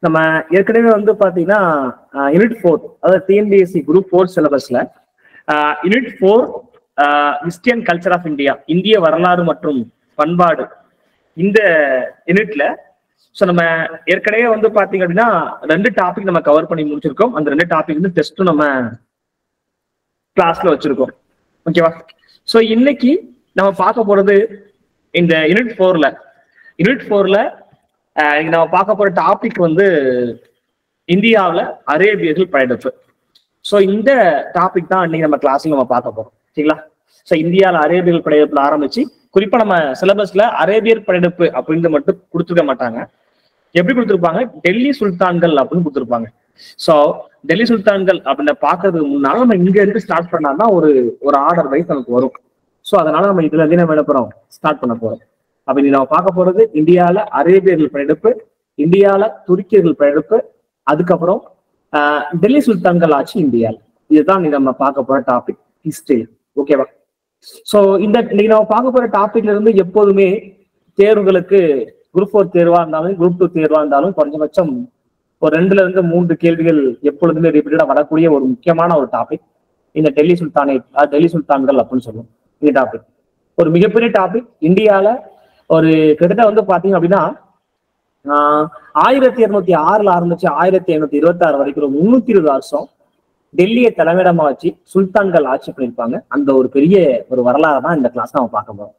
நம்ம ஏற்கனவே வந்து பாத்தீங்கன்னா யூனிட் ஃபோர் அதாவது டிஎன்பிஎஸ்சி குரூப் ஃபோர் சிலபஸ்ல unit four history and culture of India இந்திய வரலாறு மற்றும் பண்பாடு இந்த யூனிட்ல ஸோ நம்ம ஏற்கனவே வந்து பாத்தீங்க அப்படின்னா ரெண்டு டாபிக் நம்ம கவர் பண்ணி முடிச்சிருக்கோம் அந்த ரெண்டு டாபிக் வந்து டெஸ்ட்டும் நம்ம கிளாஸ்ல வச்சிருக்கோம் ஓகேவா ஸோ இன்னைக்கு நம்ம பார்க்க போறது இந்த யூனிட் ஃபோர்ல யூனிட் ஃபோர்ல இன்னைக்கு நம்ம பார்க்க போற டாபிக் வந்து இந்தியாவில் அரேபியர்கள் படையெடுப்பு ஸோ இந்த டாபிக் தான் இன்னைக்கு நம்ம கிளாஸ்ல நம்ம பார்க்க போறோம் சரிங்களா ஸோ இந்தியாவில் அரேபியர்கள் படையெடுப்புல ஆரம்பிச்சு குறிப்பா நம்ம சிலபஸ்ல அரேபியர் படையெடுப்பு அப்படின்னு மட்டும் கொடுத்துருக்க மாட்டாங்க எப்படி கொடுத்துருப்பாங்க டெல்லி சுல்தான்கள் அப்படின்னு கொடுத்துருப்பாங்க ஸோ டெல்லி சுல்தான்கள் அப்படின்னு பாக்குறதுக்கு முன்னால நம்ம இங்க இருந்து ஸ்டார்ட் பண்ணாதான் ஒரு ஒரு ஆர்டர் வைஸ் நமக்கு வரும் ஸோ அதனால நம்ம இதுல இருந்து நம்ம என்ன போறோம் ஸ்டார்ட் பண்ண போறோம் அப்படி நம்ம பார்க்க போறது இந்தியால அரேபியர்கள் படையெடுப்பு இந்தியால துருக்கியர்கள் படையெடுப்பு அதுக்கப்புறம் ஆஹ், டெல்லி சுல்தான்கள் ஆட்சி இந்தியால இதுதான் நீ நம்ம பார்க்க போற டாபிக் ஹிஸ்டரி ஓகேவா சோ இந்த இன்னைக்கு நம்ம பார்க்க போற டாபிக்ல இருந்து எப்போதுமே தேர்வுகளுக்கு குரூப் ஃபோர் தேர்வா இருந்தாலும் குரூப் டூ தேர்வா இருந்தாலும் குறைஞ்சபட்சம் ஒரு ரெண்டுல இருந்து மூன்று கேள்விகள் எப்பொழுதுமே ரிப்பீட்டடா வரக்கூடிய ஒரு முக்கியமான ஒரு டாபிக் இந்த டெல்லி சுல்தானை அஹ், டெல்லி சுல்தான்கள் அப்படின்னு சொல்லுவோம் இந்த டாபிக் ஒரு மிகப்பெரிய டாபிக் இந்தியால ஒரு கிட்டத்தட்ட வந்து பாத்தீங்க அப்படின்னா ஆஹ், ஆயிரத்தி இருநூத்தி ஆறுல ஆரம்பிச்சு ஆயிரத்தி ஐநூத்தி இருபத்தி ஆறு வரைக்கும் ஒரு முன்னூத்தி இருபது வருஷம் டெல்லியை தலைமையிடமா வச்சு சுல்தான்கள் ஆட்சி பண்ணியிருப்பாங்க அந்த ஒரு பெரிய ஒரு வரலாறு தான் இந்த கிளாஸ் நம்ம பார்க்க போறோம்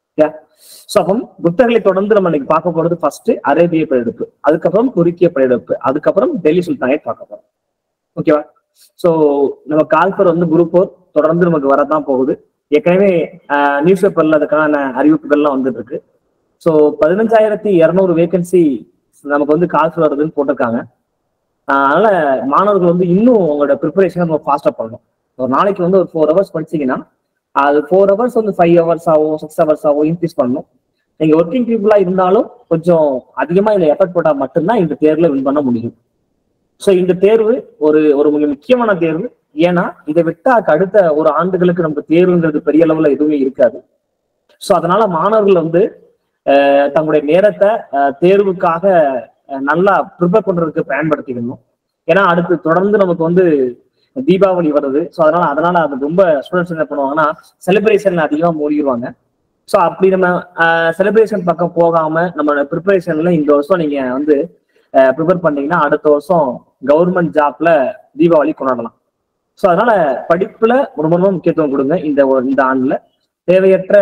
ஸோ அப்போ புத்தர்களை தொடர்ந்து நம்ம இன்னைக்கு பார்க்க போறது ஃபர்ஸ்ட் அரேபிய படையெடுப்பு அதுக்கப்புறம் துருக்கிய படையெடுப்பு அதுக்கப்புறம் டெல்லி சுல்தானை பார்க்க போறோம் ஓகேவா ஸோ நம்ம கால்பர் வந்து குரூப் ஃபோர் தொடர்ந்து நமக்கு வரதான் போகுது ஏற்கனவே நியூஸ் பேப்பர்ல அதுக்கான அறிவிப்புகள்லாம் வந்துட்டு இருக்கு ஸோ பதினஞ்சாயிரத்தி இரநூறு வேகன்சி நமக்கு வந்து கால்ஸ் வருதுன்னு போட்டிருக்காங்க ஆஹ் அதனால மாணவர்கள் வந்து இன்னும் உங்களோட ப்ரிப்பரேஷன் நம்ம ஃபாஸ்டா பண்ணணும் ஒரு நாளைக்கு வந்து ஒரு ஃபோர் ஹவர்ஸ் படிச்சீங்கன்னா அது ஃபோர் ஹவர்ஸ் வந்து ஃபைவ் ஹவர்ஸ் ஆகும் சிக்ஸ் ஹவர்ஸ் ஆகும் இன்க்ரீஸ் பண்ணணும் நீங்க ஒர்க்கிங் பீப்புளா இருந்தாலும் கொஞ்சம் அதிகமா இதுல எஃபர்ட் போட்டா மட்டும்தான் இந்த தேர்வுல வின் பண்ண முடியும் ஸோ இந்த தேர்வு ஒரு ஒரு மிக முக்கியமான தேர்வு ஏன்னா இதை விட்டா அடுத்த ஒரு ஆண்டுகளுக்கு நமக்கு தேர்வுங்கிறது பெரிய அளவுல எதுவுமே இருக்காது ஸோ அதனால மாணவர்கள் வந்து அஹ், தங்களுடைய நேரத்தை அஹ், தேர்வுக்காக அஹ், நல்லா ப்ரிப்பேர் பண்றதுக்கு பயன்படுத்திக்கணும் ஏன்னா அடுத்து தொடர்ந்து நமக்கு வந்து தீபாவளி வருது ஸோ அதனால அதனால அது ரொம்ப ஸ்டூடெண்ட்ஸ் என்ன பண்ணுவாங்கன்னா செலிப்ரேஷன்ல அதிகமாக மூழ்கிடுவாங்க ஸோ அப்படி நம்ம செலிப்ரேஷன் பக்கம் போகாம நம்மளோட ப்ரிப்பரேஷன்ல இந்த வருஷம் நீங்க வந்து ப்ரிப்பேர் பண்ணீங்கன்னா அடுத்த வருஷம் கவர்மெண்ட் ஜாப்ல தீபாவளி கொண்டாடலாம் ஸோ அதனால படிப்புல ரொம்ப ரொம்ப முக்கியத்துவம் கொடுங்க இந்த ஒரு- இந்த ஆண்டுல தேவையற்ற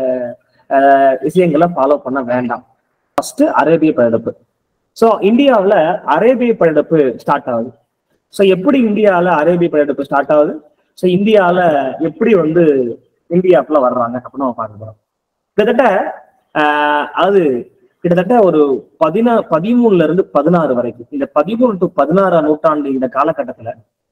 அஹ், விஷயங்களை ஃபாலோ பண்ண வேண்டாம் ஃபர்ஸ்ட் அரேபிய படையெடுப்பு ஸோ இந்தியாவில் அரேபிய படையெடுப்பு ஸ்டார்ட் ஆகுது ஸோ எப்படி இந்தியாவில் அரேபிய படையெடுப்பு ஸ்டார்ட் ஆகுது ஸோ இந்தியாவில் எப்படி வந்து இந்தியாவுக்குள்ள வர்றாங்க அப்படின்னு நம்ம பார்க்க போறோம் கிட்டத்தட்ட ஆஹ், அதாவது கிட்டத்தட்ட ஒரு பதினா பதிமூணுல இருந்து பதினாறு வரைக்கும் இந்த பதிமூணு டு பதினாறாம் நூற்றாண்டு இந்த காலகட்டத்துல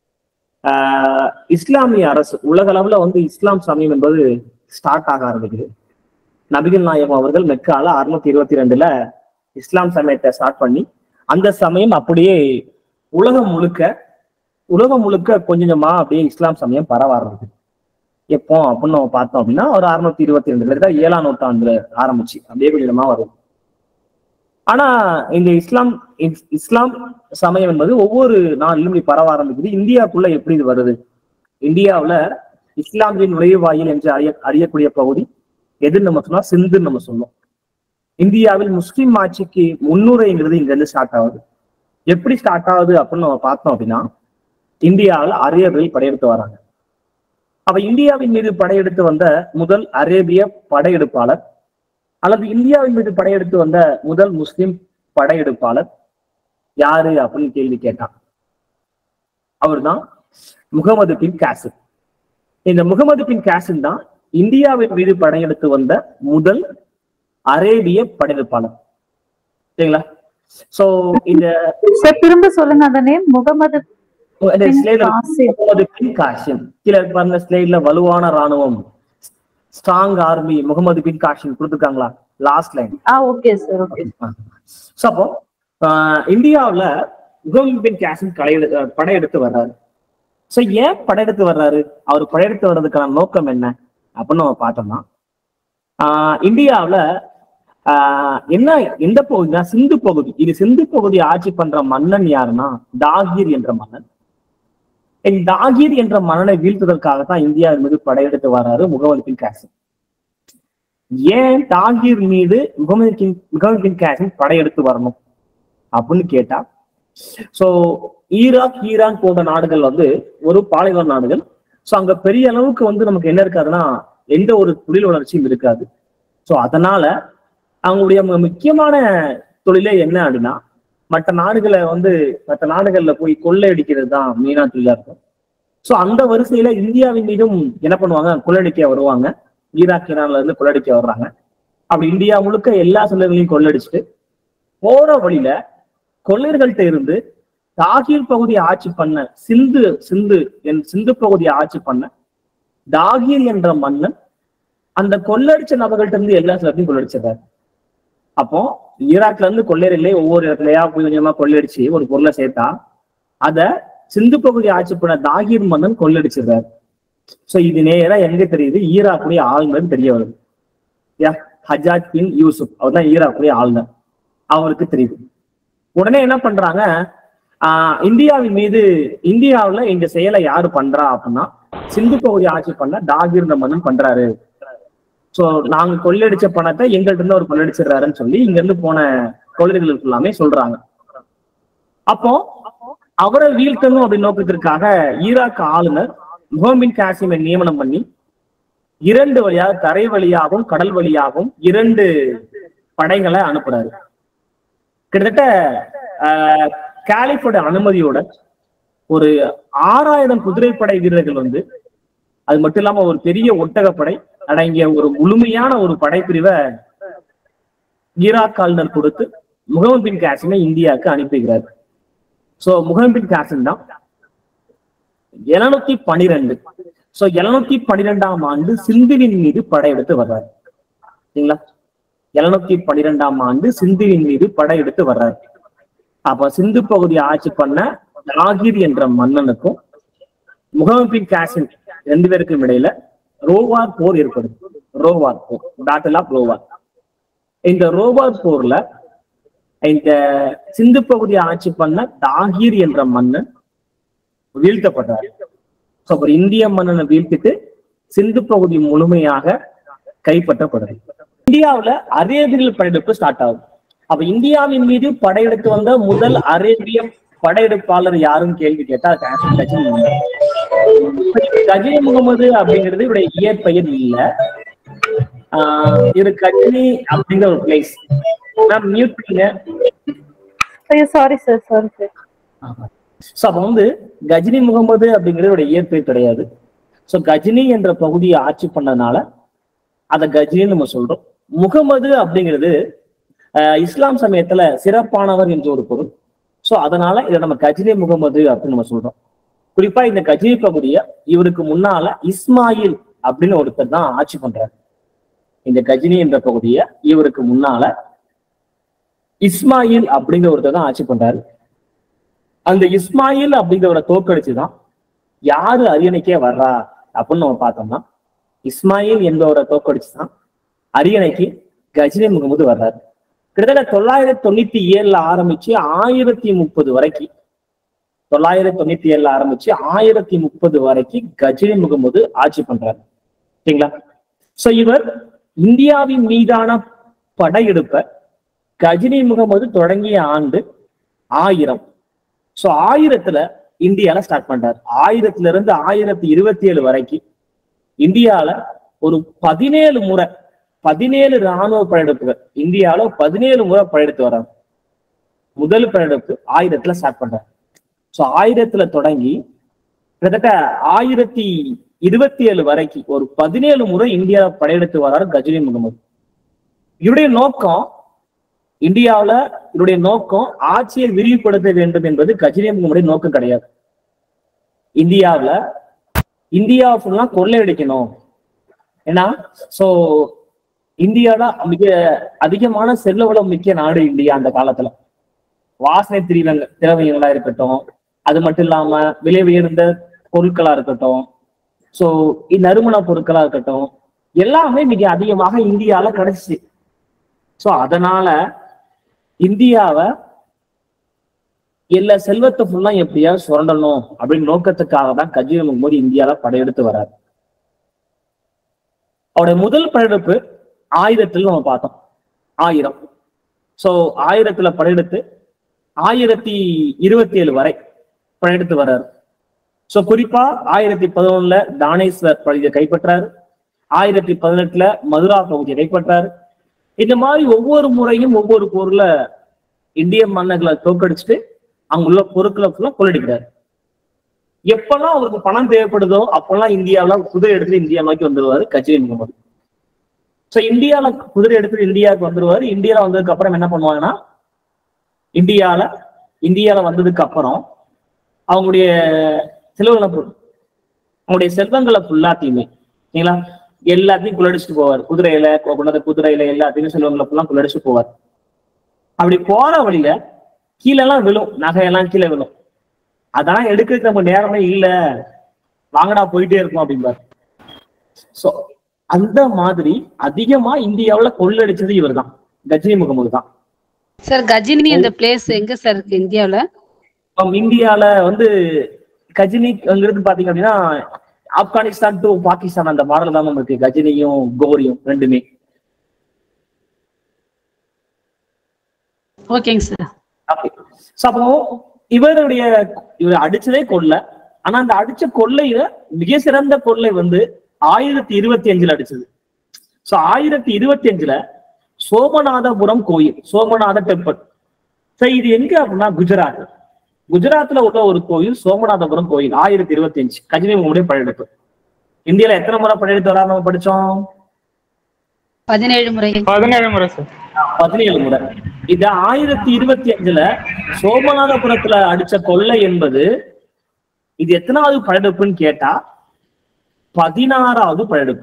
ஆஹ், இஸ்லாமிய அரசு உலக அளவுல வந்து இஸ்லாம் சமயம் என்பது ஸ்டார்ட் ஆக ஆரம்பிக்குது நபிகள் நாயகம் அவர்கள் மெக்கால அறுநூத்தி இருபத்தி ரெண்டுல இஸ்லாம் சமயத்தை ஸ்டார்ட் பண்ணி அந்த சமயம் அப்படியே உலகம் முழுக்க உலகம் முழுக்க கொஞ்சம் கொஞ்சமா அப்படியே இஸ்லாம் சமயம் பரவ ஆரம்பிக்குது எப்போ அப்படின்னு நம்ம பார்த்தோம் அப்படின்னா ஒரு அறுநூத்தி இருபத்தி ரெண்டுல இருந்தா ஏழாம் நூற்றாண்டுல ஆரம்பிச்சு அப்படியே கொஞ்சம் கொஞ்சமா வரும் ஆனா இந்த இஸ்லாம் இஸ்- இஸ்லாம் சமயம் என்பது ஒவ்வொரு நாளிலும் இப்படி பரவ ஆரம்பிக்குது இந்தியாவுக்குள்ள எப்படி இது வருது இந்தியாவுல இஸ்லாமிய நுழைவாயில் என்று அறிய அறியக்கூடிய பகுதி எதுன்னு நம்ம சொன்னா சிந்துன்னு நம்ம சொன்னோம் இந்தியாவில் முஸ்லிம் ஆட்சிக்கு முன்னுரைங்கிறது இங்க இருந்து ஸ்டார்ட் ஆகுது எப்படி ஸ்டார்ட் ஆகுது அப்படின்னு நம்ம பார்த்தோம் அப்படின்னா இந்தியாவில் அரேபியர்கள் படையெடுத்து வராங்க அப்ப இந்தியாவின் மீது படையெடுத்து வந்த முதல் அரேபிய படையெடுப்பாளர் அல்லது இந்தியாவின் மீது படையெடுத்து வந்த முதல் முஸ்லிம் படையெடுப்பாளர் யாரு அப்படின்னு கேள்வி கேட்டான் அவர்தான் முகமது பின் காசிம் இந்த முகமது பின் காசிம் தான் இந்தியாவின் மீது படையெடுத்து வந்த முதல் அரேபிய படையெடுப்பாளர் சரிங்களா சோ இந்த சார் திரும்ப சொல்லுங்க அந்த நேம் முகமது இந்த பின் ஸ்லைட்ல காசிம். முகமது பின் காசிம் கீழே பாருங்க ஸ்லைட்ல வலுவான ராணுவம் strong army Muhammad bin Qasim கொடுத்துருக்காங்களா லாஸ்ட் லைன் ஆ ஓகே சார் ஓகே ஸோ அப்போ ஆஹ் இந்தியாவுல முகமது பின் காசிம் கடையெடு அஹ் படையெடுத்து வர்றாரு ஸோ ஏன் படையெடுத்து வர்றாரு அவர் படையெடுத்து வர்றதுக்கான நோக்கம் என்ன அப்படின்னு நம்ம பார்த்தோம்னா ஆஹ் இந்தியாவுல ஆஹ் என்ன எந்த பகுதினா சிந்து பகுதி இது சிந்து பகுதி ஆட்சி பண்ற மன்னன் யாருன்னா தாகீர் என்ற மன்னன் இந்த தாகீர் என்ற மன்னனை வீழ்த்துவதற்காகத்தான் இந்தியாவின் மீது படையெடுத்து வராரு முகமது பின் காசிம் ஏன் தாகீர் மீது முகமது பின் முகமது பின் காசிம் படையெடுத்து வரணும் அப்படின்னு கேட்டா சோ ஈராக் ஈரான் போன்ற நாடுகள் வந்து ஒரு பாலைவன நாடுகள் சோ அங்க பெரிய அளவுக்கு வந்து நமக்கு என்ன இருக்காதுன்னா எந்த ஒரு தொழில் வளர்ச்சியும் இருக்காது சோ அதனால அவங்களுடைய மு- முக்கியமான தொழிலே என்ன அப்படின்னா மற்ற நாடுகளை வந்து மற்ற நாடுகள்ல போய் கொள்ளையடிக்கிறது தான் மெயினா தொழிலா இருக்கும் சோ அந்த வரிசையில இந்தியாவின் மீதும் என்ன பண்ணுவாங்க கொள்ளடிக்க வருவாங்க ஈராக் ஈரான்ல இருந்து கொள்ளடிக்க வர்றாங்க அப்படி இந்தியா முழுக்க எல்லா சிலர்களையும் கொள்ளடிச்சுட்டு போற வழியில கொள்ளையர்கள்ட்ட இருந்து தாகீர் பகுதியை ஆட்சி பண்ண சிந்து சிந்து என் சிந்து பகுதியை ஆட்சி பண்ண தாகீர் என்ற மன்னன் அந்த கொள்ளடிச்ச நபர்கள்ட்ட இருந்து எல்லா சிலரையும் கொள்ளடிச்சிடுறாரு அப்போ ஈராக்ல இருந்து கொள்ளையர்களே ஒவ்வொரு இடத்துலயா கொஞ்சம் கொஞ்சமா கொள்ளையடிச்சு ஒரு பொருளை சேர்த்தா அத சிந்து பகுதி ஆட்சி பண்ண தாகீர் மன்னன் கொள்ளடிச்சிடுறாரு சோ இது நேரா எங்க தெரியுது ஈராக்குடைய ஆளுநர் தெரிய வருது யா ஹஜாத் பின் யூசுப் அவர் தான் ஈராக்குடைய ஆளுநர் அவருக்கு தெரியுது உடனே என்ன பண்றாங்க ஆஹ் இந்தியாவின் மீது இந்தியாவுல இந்த செயலை யாரு பண்றா அப்படின்னா சிந்து பகுதி ஆட்சி பண்ண தாகீர் மன்னன் பண்றாரு சோ நாங்க கொள்ளடிச்ச பணத்தை எங்கள்ட்ட இருந்து அவர் கொள்ளடிச்சிடுறாருன்னு சொல்லி இங்க இருந்து போன கொள்ளைகளுக்கு எல்லாமே சொல்றாங்க அப்போ அவரை வீழ்த்தணும் அப்படின்னு நோக்கத்திற்காக ஈராக் ஆளுநர் முகமின் காசிமை நியமனம் பண்ணி இரண்டு வழியாக தரை வழியாகவும் கடல் வழியாகவும் இரண்டு படைகளை அனுப்புறாரு கிட்டத்தட்ட ஆஹ், காலிஃபோட அனுமதியோட ஒரு ஆறாயிரம் குதிரைப்படை வீரர்கள் வந்து அது மட்டும் இல்லாம ஒரு பெரிய ஒட்டகப்படை அடங்கிய ஒரு முழுமையான ஒரு படைப்பிரிவை ஈராக் ஆளுநர் கொடுத்து முகமது பின் காசிமை இந்தியாவுக்கு அனுப்புகிறார் சோ முகமது பின் காசிம் தான் எழுநூத்தி பனிரெண்டு சோ எழுநூத்தி பனிரெண்டாம் ஆண்டு சிந்துவின் மீது படையெடுத்து வர்றாரு சரிங்களா எழுநூத்தி பனிரெண்டாம் ஆண்டு சிந்துவின் மீது படையெடுத்து வர்றாரு அப்ப சிந்து பகுதியை ஆட்சி பண்ண நாகிர் என்ற மன்னனுக்கும் முகமது பின் காசிம் ரெண்டு பேருக்கும் இடையில ரோவார் போர் ஏற்படுது ரோவார் போர் பேட்டில் ஆஃப் ரோவார் இந்த ரோவார் போர்ல இந்த சிந்து பகுதியை ஆட்சி பண்ண தாகீர் என்ற மன்னன் வீழ்த்தப்பட்டார் So, அப்புறம் இந்திய மன்னனை வீழ்த்திட்டு சிந்து பகுதி முழுமையாக கைப்பற்றப்படுது இந்தியாவுல அரேபியர்கள் படையெடுப்பு ஸ்டார்ட் ஆகுது அப்ப இந்தியாவின் மீது படையெடுத்து வந்த முதல் அரேபிய படையெடுப்பாளர் யாருன்னு கேள்வி கேட்டா அதுக்கு answer கஜினி முகமது. கஜினி முகமது அப்படிங்கிறது இவருடைய இயற்பெயர் இல்ல ஆஹ் இது கஜினி அப்படிங்கிற ஒரு பிளேஸ் மேம் மியூட் பண்ணுங்க ஐயோ sorry sir sorry sir so அப்ப வந்து கஜினி முகமது அப்படிங்கிறது ஒரு இயற்பெயர் கிடையாது சோ கஜினி என்ற பகுதியை ஆட்சி பண்ணதுனால அத கஜினின்னு நம்ம சொல்றோம் முகமது அப்படிங்கிறது ஆஹ், இஸ்லாம் சமயத்துல சிறப்பானவர் என்ற ஒரு பொருள் சோ அதனால இதை நம்ம கஜினி முகமது அப்படின்னு நம்ம சொல்றோம் குறிப்பா இந்த கஜினி பகுதியை இவருக்கு முன்னால இஸ்மாயில் அப்படின்னு ஒருத்தர் தான் ஆட்சி பண்றாரு இந்த கஜினி என்ற பகுதியை இவருக்கு முன்னால இஸ்மாயில் அப்படிங்கிற ஒருத்தர் தான் ஆட்சி பண்றாரு அந்த இஸ்மாயில் அப்படிங்கிறவரை தோக்கடிச்சுதான் யாரு அரியணைக்கே வர்றா அப்படின்னு நம்ம பார்த்தோம்னா இஸ்மாயில் என்பவரை தோக்கடிச்சுதான் அரியணைக்கு கஜினி முகமது வர்றாரு கிட்டத்தட்ட தொள்ளாயிரத்தி தொண்ணூத்தி ஏழுல ஆரம்பிச்சு ஆயிரத்தி முப்பது வரைக்கும் தொள்ளாயிரத்தி தொண்ணூத்தி ஏழுல ஆரம்பிச்சு ஆயிரத்தி முப்பது வரைக்கும் கஜினி முகமது ஆட்சி பண்றாரு சரிங்களா சோ இவர் இந்தியாவின் மீதான படையெடுப்ப கஜினி முகமது தொடங்கிய ஆண்டு ஆயிரம் சோ ஆயிரத்துல இந்தியால ஸ்டார்ட் பண்றாரு ஆயிரத்துல இருந்து ஆயிரத்தி இருபத்தி ஏழு வரைக்கும் இந்தியால ஒரு பதினேழு முறை பதினேழு ராணுவ படையெடுப்புகள் இந்தியால பதினேழு முறை படையெடுத்து வர்றாங்க முதல் படையெடுப்பு ஆயிரத்துல ஸ்டார்ட் பண்றாரு சோ ஆயிரத்துல தொடங்கி கிட்டத்தட்ட ஆயிரத்தி இருபத்தி ஏழு வரைக்கும் ஒரு பதினேழு முறை இந்தியா படையெடுத்து வர்றாரு கஜினி முகமது இவருடைய நோக்கம் இந்தியாவுல இவருடைய நோக்கம் ஆட்சியை விரிவுபடுத்த வேண்டும் என்பது கஜினி முகமதுடைய நோக்கம் கிடையாது இந்தியாவுல இந்தியா ஃபுல்லா கொள்ளையடிக்கணும் ஏன்னா சோ இந்தியால மிக அதிகமான செல்வ வளம் மிக்க நாடு இந்தியா அந்த காலத்துல வாசனை திரவியங்க திரவியங்களா இருக்கட்டும் அது மட்டும் இல்லாம விலை உயர்ந்த பொருட்களா இருக்கட்டும் சோ நறுமண பொருட்களா இருக்கட்டும் எல்லாமே மிக அதிகமாக இந்தியால கிடைச்சிச்சு சோ அதனால இந்தியாவை எல்லா செல்வத்தை ஃபுல்லா எப்படியாவது சுரண்டணும் அப்படின்னு நோக்கத்துக்காக தான் கஜினி முகமது இந்தியால படையெடுத்து வர்றாரு அவருடைய முதல் படையெடுப்பு ஆயிரத்தில் நம்ம பார்த்தோம் ஆயிரம் சோ ஆயிரத்துல படையெடுத்து ஆயிரத்தி இருபத்தி ஏழு வரை படையெடுத்து வர்றாரு சோ குறிப்பா ஆயிரத்தி பதினொன்னுல தானேஸ்வர் பகுதியை கைப்பற்றாரு ஆயிரத்தி பதினெட்டுல மதுரா பகுதியை கைப்பற்றாரு இந்த மாதிரி ஒவ்வொரு முறையும் ஒவ்வொரு போர்ல இந்திய மன்னர்களை தோக்கடிச்சுட்டு அங்க உள்ள பொருட்களை ஃபுல்லா கொள்ளடிக்கிறாரு எப்பெல்லாம் அவருக்கு பணம் தேவைப்படுதோ அப்பெல்லாம் இந்தியாவுல குதிரை எடுத்துட்டு இந்தியா நோக்கி வந்துருவாரு கச்சேரி முகமது சோ இந்தியால குதிரை எடுத்துட்டு இந்தியாவுக்கு வந்துருவாரு இந்தியால வந்ததுக்கு அப்புறம் என்ன பண்ணுவாங்கன்னா இந்தியால இந்தியால வந்ததுக்கு அப்புறம் அவங்களுடைய செலவுகளை பொ- அவங்களுடைய செல்வங்களை ஃபுல்லாத்தையுமே சரிங்களா எல்லாத்தையும் குள்ளடிச்சுட்டு போவார் குதிரையில கொ- கொண்டாந்த குதிரையில எல்லாத்தையும் செல்வங்களை ஃபுல்லா குள்ளடிச்சு போவார் அப்படி போற வழியில கீழெல்லாம் விழும் நகையெல்லாம் கீழே விழும் அதெல்லாம் எடுக்கிறதுக்கு நம்ம நேரமே இல்ல வாங்கடா போயிட்டே இருக்கும் அப்படிம்பார் சோ அந்த மாதிரி அதிகமா இந்தியாவுல கொள்ளடிச்சது இவர்தான் கஜினி முகமது தான் சார் கஜினி அந்த பிளேஸ் எங்க சார் இருக்கு இந்தியாவுல இப்போ இந்தியால வந்து கஜினிங்கிறது பாத்தீங்க அப்படின்னா ஆப்கானிஸ்தான் டு பாகிஸ்தான் அந்த மாடல் தான் இருக்கு கஜினியும் கோரியும் ரெண்டுமே ஓகேங்க சார் So, அப்போ இவருடைய இவர் அடிச்சதே கொள்ளை ஆனா அந்த அடிச்ச கொள்ளையில மிக சிறந்த கொள்ளை வந்து ஆயிரத்தி இருபத்தி அஞ்சுல அடிச்சது சோ ஆயிரத்தி இருபத்தி அஞ்சுல சோமநாதபுரம் கோயில் சோமநாத டெம்பிள் சோ இது எங்க அப்படின்னா குஜராத் குஜராத்ல உள்ள ஒரு கோயில் சோமநாதபுரம் கோயில் ஆயிரத்தி இருபத்தி அஞ்சு கஜினி முகமுடைய படையெடுப்பு இந்தியால எத்தனை முறை படையெடுத்து வரா நம்ம படிச்சோம் பதினேழு முறை பதினேழு முறை சார் பதினேழு முறை இது ஆயிரத்தி இருபத்தி அஞ்சுல சோமநாதபுரத்துல அடிச்ச கொள்ளை என்பது இது எத்தனாவது படையெடுப்புன்னு கேட்டா பதினாறாவது படையெடுப்பு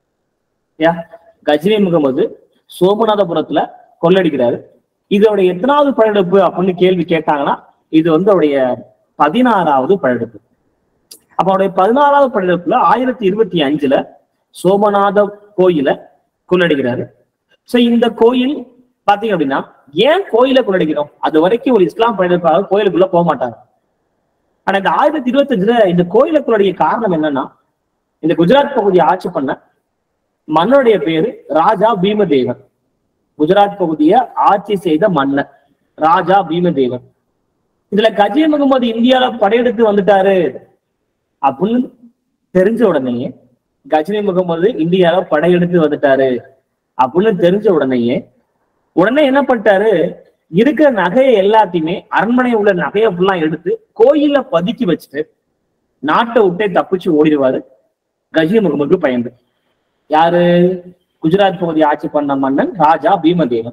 யா கஜினி முகமது சோமநாதபுரத்துல கொள்ளடிக்கிறாரு இதோட எத்தனாவது படையெடுப்பு அப்படின்னு கேள்வி கேட்டாங்கன்னா இது வந்து அவருடைய பதினாறாவது படையெடுப்பு அப்ப அவருடைய பதினாறாவது படையெடுப்புல ஆயிரத்தி இருபத்தி அஞ்சுல சோமநாத கோயில கொள்ளடிக்கிறாரு சோ இந்த கோயில் பாத்தீங்க அப்படின்னா ஏன் கோயிலை கொள்ளடிக்கிறோம் அது வரைக்கும் ஒரு இஸ்லாம் படையெடுப்பாக கோயிலுக்குள்ள போக மாட்டாங்க ஆனா இந்த ஆயிரத்தி இருபத்தி அஞ்சுல இந்த கோயிலை கொள்ளடிக்க காரணம் என்னன்னா இந்த குஜராத் பகுதியை ஆட்சி பண்ண மன்னனுடைய பேரு ராஜா பீமதேவன் குஜராத் பகுதியை ஆட்சி செய்த மன்னர் ராஜா பீமதேவன் இதுல கஜி முகமது இந்தியால படையெடுத்து வந்துட்டாரு அப்படின்னு தெரிஞ்ச உடனேயே கஜினி முகமது இந்தியால படையெடுத்து வந்துட்டாரு அப்படின்னு தெரிஞ்ச உடனேயே உடனே என்ன பண்ணிட்டாரு இருக்கிற நகையை எல்லாத்தையுமே அரண்மனை உள்ள நகையை ஃபுல்லா எடுத்து கோயில்ல பதுக்கி வச்சுட்டு நாட்டை விட்டே தப்பிச்சு ஓடிடுவாரு கஜினி முகமது பயந்து யாரு குஜராத் பகுதி ஆட்சி பண்ண மன்னன் ராஜா பீமதேவன்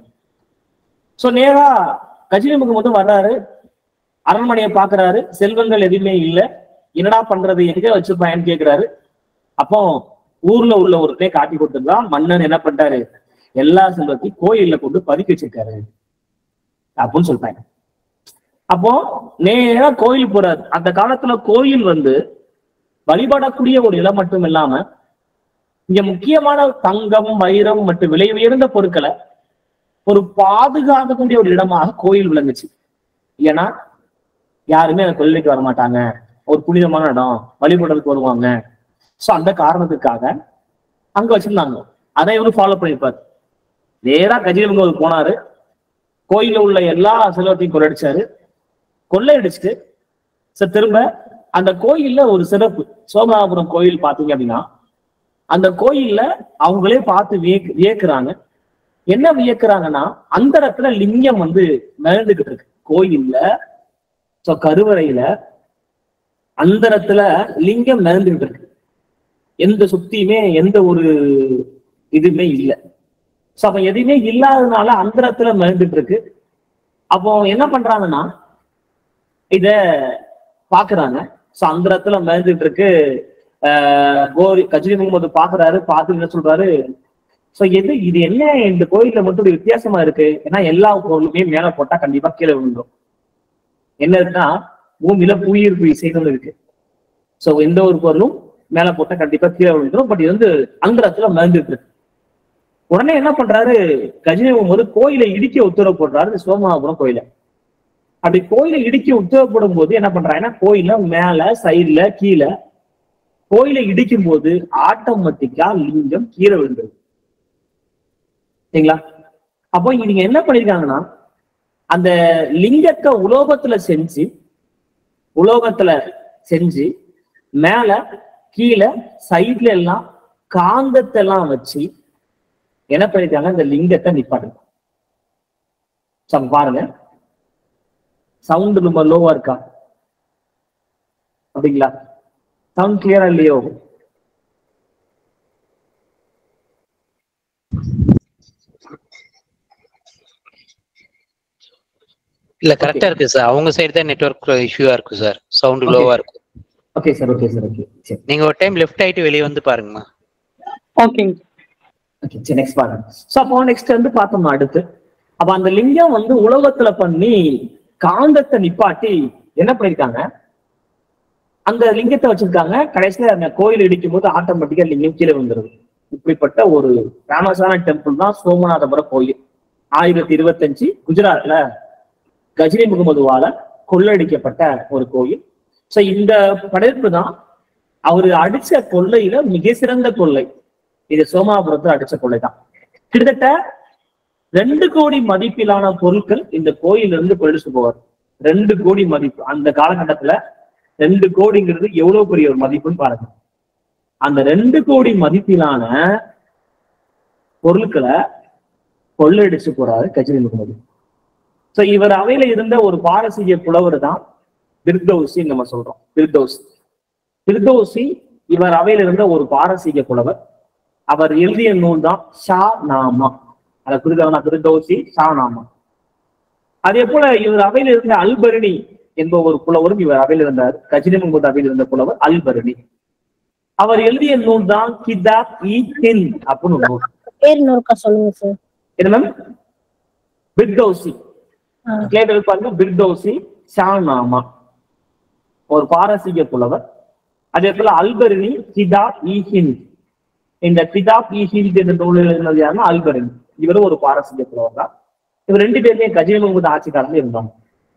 சோ நேரா கஜினி முகமது வர்றாரு அரண்மனையை பாக்குறாரு செல்வங்கள் எதுவுமே இல்ல என்னடா பண்றது எங்க வச்சிருப்பான்னு கேக்குறாரு அப்போ ஊர்ல உள்ள ஒருத்தே காட்டி கொடுத்துருந்தான் மன்னன் என்ன பண்ணிட்டாரு எல்லா செல்வத்தையும் கோயில்ல கொண்டு பதுக்கி வச்சிருக்காரு அப்படின்னு சொல்லிட்டாங்க அப்போ நேரா கோயில் போறாரு அந்த காலத்துல கோயில் வந்து வழிபடக்கூடிய ஒரு இடம் மட்டும் இல்லாம இங்க முக்கியமான தங்கம் வைரம் மற்றும் விலை உயர்ந்த பொருட்களை ஒரு பாதுகாக்கக்கூடிய ஒரு இடமாக கோயில் விளங்குச்சு ஏன்னா யாருமே அந்த கொள்ளைக்கு வர மாட்டாங்க ஒரு புனிதமான இடம் வழிபடுறதுக்கு வருவாங்க சோ அந்த காரணத்துக்காக அங்க வச்சிருந்தாங்க அதை இவரு ஃபாலோ பண்ணிருப்பாரு நேரா கஜினி போனாரு கோயில்ல உள்ள எல்லா செல்வத்தையும் கொள்ளடிச்சாரு கொள்ளையடிச்சுட்டு சரி திரும்ப அந்த கோயில்ல ஒரு சிறப்பு சோமநாதபுரம் கோயில் பாத்தீங்க அப்படின்னா அந்த கோயில்ல அவங்களே பார்த்து வியக்கு வியக்குறாங்க என்ன வியக்குறாங்கன்னா அந்த இடத்துல லிங்கம் வந்து மிதந்துகிட்டு இருக்கு கோயில்ல சோ கருவறையில அந்த இடத்துல லிங்கம் மிதந்துகிட்டு இருக்கு எந்த சுத்தியுமே எந்த ஒரு இதுவுமே இல்லை சோ அப்ப எதுவுமே இல்லாததுனால அந்த இடத்துல மிதந்துட்டு இருக்கு அப்போ என்ன பண்றாங்கன்னா இத பாக்குறாங்க சோ அந்த இடத்துல மிதந்துட்டு இருக்கு ஆஹ் கோரி கஜினி முகமது பாக்குறாரு பார்த்து என்ன சொல்றாரு சோ எது இது என்ன இந்த கோயில்ல மட்டும் ஒரு வித்தியாசமா இருக்கு ஏன்னா எல்லா பொருளுமே மேல போட்டா கண்டிப்பா கீழே விழுந்துடும் என்ன இருக்குன்னா பூமியில புவியீர்ப்பு இசைகள் இருக்கு சோ எந்த ஒரு பொருளும் மேல போட்டா கண்டிப்பா கீழே விழுந்துடும் பட் இது வந்து அந்த இடத்துல மிதந்துட்டு இருக்கு உடனே என்ன பண்றாரு கஜினி போது கோயிலை இடிக்க உத்தரவு போடுறாரு இந்த சோமநாதபுரம் கோயில அப்படி கோயிலை இடிக்க உத்தரவு போடும் போது என்ன பண்றாங்கன்னா கோயில மேல சைடுல கீழே கோயிலை இடிக்கும் போது ஆட்டோமேட்டிக்கா லிங்கம் கீழே விழுந்தது சரிங்களா அப்போ இவங்க என்ன பண்ணிருக்காங்கன்னா அந்த லிங்கத்தை உலோகத்துல செஞ்சு உலோகத்துல செஞ்சு மேல கீழே சைட்ல எல்லாம் காந்தத்தை எல்லாம் வச்சு என்ன பண்ணிருக்காங்க இந்த லிங்கத்தை நிப்பாட்டுங்க சம் பாருங்க சவுண்ட் ரொம்ப லோவா இருக்கா அப்படிங்களா சவுண்ட் கிளியரா இல்லையோ இல்ல கரெக்டா இருக்கு சார் அவங்க சைடு தான் நெட்வொர்க் இஷ்யூவா இருக்கு சார் சவுண்ட் Okay. லோவா இருக்கு okay sir okay sir okay சரி நீங்க ஒரு டைம் லெஃப்ட் ஆயிட்டு வெளியே வந்து பாருங்கம்மா ஓகேங்க ஓகே சரி நெக்ஸ்ட் பாருங்க ஸோ அப்போ நெக்ஸ்ட் வந்து பார்த்தோம்னா அடுத்து அப்ப அந்த லிங்கம் வந்து உலகத்துல பண்ணி காந்தத்தை நிப்பாட்டி என்ன பண்ணிருக்காங்க அந்த லிங்கத்தை வச்சிருக்காங்க கடைசியில அந்த கோயில் இடிக்கும் போது ஆட்டோமேட்டிக்கா லிங்கம் கீழே வந்துருது இப்படிப்பட்ட ஒரு ஃபேமஸான டெம்பிள் தான் சோமநாதபுரம் கோயில் ஆயிரத்தி இருபத்தஞ்சு குஜராத்ல கஜினி முகமதுவால கொள்ளடிக்கப்பட்ட ஒரு கோயில் சோ இந்த படைப்பு தான் அவரு அடிச்ச கொள்ளையில மிக சிறந்த கொள்ளை இது சோமாபுரத்துல அடிச்ச கொள்ளை தான் கிட்டத்தட்ட ரெண்டு கோடி மதிப்பிலான பொருட்கள் இந்த கோயில்ல இருந்து கொள்ளிச்சு போவார் ரெண்டு கோடி மதிப்பு அந்த காலகட்டத்துல ரெண்டு கோடிங்கிறது எவ்வளவு பெரிய ஒரு மதிப்புன்னு பாருங்க அந்த ரெண்டு கோடி மதிப்பிலான பொருட்களை கொள்ளடிச்சு போறாரு கஜினி முகமது சோ இவர் அவையில இருந்த ஒரு பாரசீக புலவர் தான் பிர்தௌசி நம்ம சொல்றோம் பிர்தௌசி பிர்தௌசி இவர் அவையில இருந்த ஒரு பாரசீக புலவர் அவர் எழுதிய நூல் தான் ஷா நாமா அதை குறித்தவனா பிர்தௌசி ஷா நாமா அதே போல இவர் அவையில இருந்த அல்பரணி என்ப ஒரு புலவரும் இவர் அவையில் இருந்தார் கஜினி முகமது அவையில் இருந்த புலவர் அல்பரணி அவர் எழுதிய நூல் தான் கிதாப் இ ஹிந்த் அப்படின்னு ஒரு நூல் பேர் இன்னொருக்கா சொல்லுங்க சார் என்ன மேம் பிர்தௌசி ஆ. கேட்டது பாருங்க பிர்தௌசி ஷானாமா ஒரு பாரசீக புலவர் அதே போல அல்பரணி கிதாப் இ ஹிந்த் இந்த கிதாப் இ ஹிந்த் என்ற நூல் எழுதினது யாருன்னா அல்பரணி இவரும் ஒரு பாரசீக புலவர் தான் இவர் ரெண்டு பேருமே கஜினி முகமது ஆட்சி காலத்துல இருந்தாங்க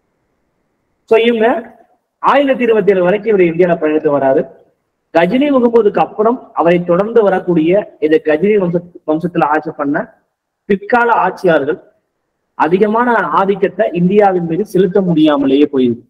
சோ இவங்க ஆயிரத்தி இருபத்தி ஏழு வரைக்கும் இவர் இந்தியால பயணித்து வராரு கஜினி முகமதுக்கு அப்புறம் அவரை தொடர்ந்து வரக்கூடிய இந்த கஜினி வம்ச வம்சத்துல ஆட்சி பண்ண பிற்கால ஆட்சியாளர்கள் அதிகமான ஆதிக்கத்தை இந்தியாவின் மீது செலுத்த முடியாமலேயே போயிருக்கு